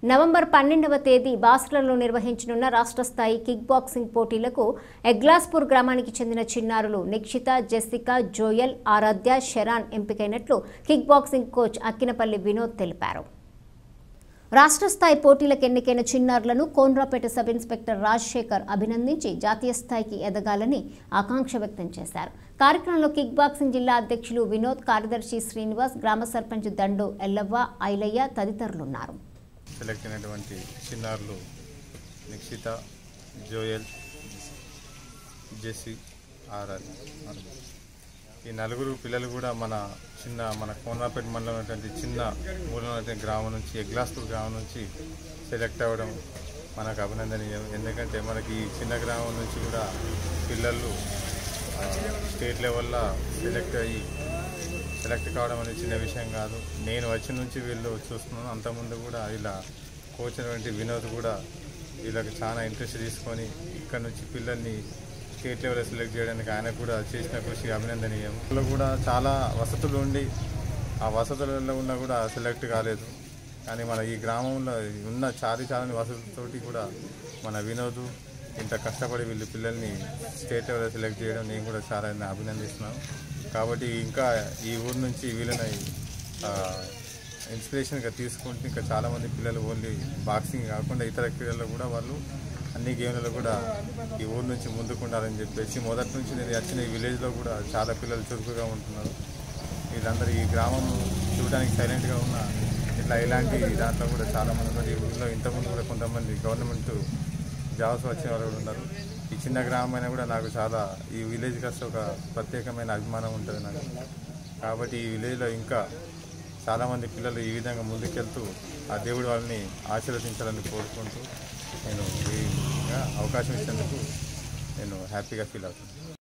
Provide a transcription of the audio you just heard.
November పన్నెండవ తేదీ బాస్టన్లో నిర్వహించనున్న రాష్ట్ర స్థాయి కిక్ బాక్సింగ్ పోటీలకు ఎగ్లాస్పూర్ గ్రామానికి చెందిన చిన్నారులు Nikshitha Jessica Joel Aaradhya Sharon ఎంపికైనట్లు kick boxing coach Akkinapalli Vinod తెలిపారు రాష్ట్ర స్థాయి పోటీలకు ఎన్నికైన చిన్నారులను కోన్రాపేట సబ్ ఇన్స్పెక్టర్ రాజశేఖర్ అభినందించి జాతీయ స్థాయికి ఎదగాలని ఆకాంక్ష వ్యక్తం చేశారు కార్యక్రమంలో కిక్ బాక్సింగ్ జిల్లా అధ్యక్షులు వినోద్ కార్యదర్శి శ్రీనివాస్ గ్రామ సర్పంచ్ దండు ఎల్లవ్వ ఐలయ్య తదితరులున్నారు సెలెక్ట్ అయినటువంటి చిన్నారులు నిక్షిత జోయల్ జెసి ఆర్ఆర్ ఈ నలుగురు పిల్లలు కూడా మన చిన్న మన కోనాపేట మండలం ఉన్నటువంటి చిన్న ఊళ్ళో ఉన్నటువంటి గ్రామం నుంచి ఎగ్లాస్పూర్ గ్రామం నుంచి సెలెక్ట్ అవ్వడం మనకు అభినందనీయం ఎందుకంటే మనకి ఈ చిన్న గ్రామం నుంచి కూడా పిల్లలు ఆ, స్టేట్ లెవెల్లో సెలెక్ట్ అయ్యి సెలెక్ట్ కావడం అనేది చిన్న విషయం కాదు నేను వచ్చిన నుంచి వీళ్ళు చూస్తున్నాను అంతకుముందు కూడా ఇలా కోచ్ అయినటువంటి వినోద్ కూడా వీళ్ళకి చాలా ఇంట్రెస్ట్ తీసుకొని ఇక్కడ నుంచి పిల్లల్ని స్టేట్ లెవెల్లో సెలెక్ట్ చేయడానికి ఆయన కూడా చేసిన కృషి అభినందనీయం వీళ్ళు కూడా చాలా వసతులు ఉండి ఆ వసతులలో ఉన్నా కూడా సెలెక్ట్ కాలేదు కానీ మన ఈ గ్రామంలో ఉన్న చారి చాలని వసతులతోటి కూడా మన వినోద్ ఇంత కష్టపడి వీళ్ళు పిల్లల్ని స్టేట్ లెవెల్లో సెలెక్ట్ చేయడం నేను కూడా చాలా అభినందిస్తున్నాను కాబట్టి ఇంకా ఈ ఊరు నుంచి వీళ్ళని ఆ, ఇన్స్పిరేషన్గా తీసుకుంటే ఇంకా చాలామంది పిల్లలు ఓన్లీ బాక్సింగ్ కాకుండా ఇతర క్రీడల్లో కూడా వాళ్ళు అన్ని గేమ్లలో కూడా ఈ ఊరు నుంచి ముందుకు ఉండాలని చెప్పేసి మొదటి నుంచి నేను వచ్చిన ఈ విలేజ్లో కూడా చాలా పిల్లలు చురుకుగా ఉంటున్నారు వీళ్ళందరూ ఈ గ్రామం చూడడానికి సైలెంట్గా ఉన్న ఇట్లా ఇలాంటి దాంట్లో కూడా చాలామంది ఉన్నారు ఈ ఊళ్ళో ఇంతకుముందు కూడా కొంతమంది గవర్నమెంట్ జాబ్స్ వచ్చిన వాళ్ళు కూడా ఉన్నారు ఈ చిన్న గ్రామం అయినా కూడా నాకు చాలా ఈ విలేజ్కి వస్తే ఒక ప్రత్యేకమైన అభిమానం ఉంటుంది నాకు కాబట్టి ఈ విలేజ్లో ఇంకా చాలామంది పిల్లలు ఈ విధంగా ముందుకెళ్తూ ఆ దేవుడు వాళ్ళని ఆశీర్వదించాలని కోరుకుంటూ నేను ఈ విధంగా అవకాశం ఇచ్చినందుకు నేను హ్యాపీగా ఫీల్ అవుతున్నాను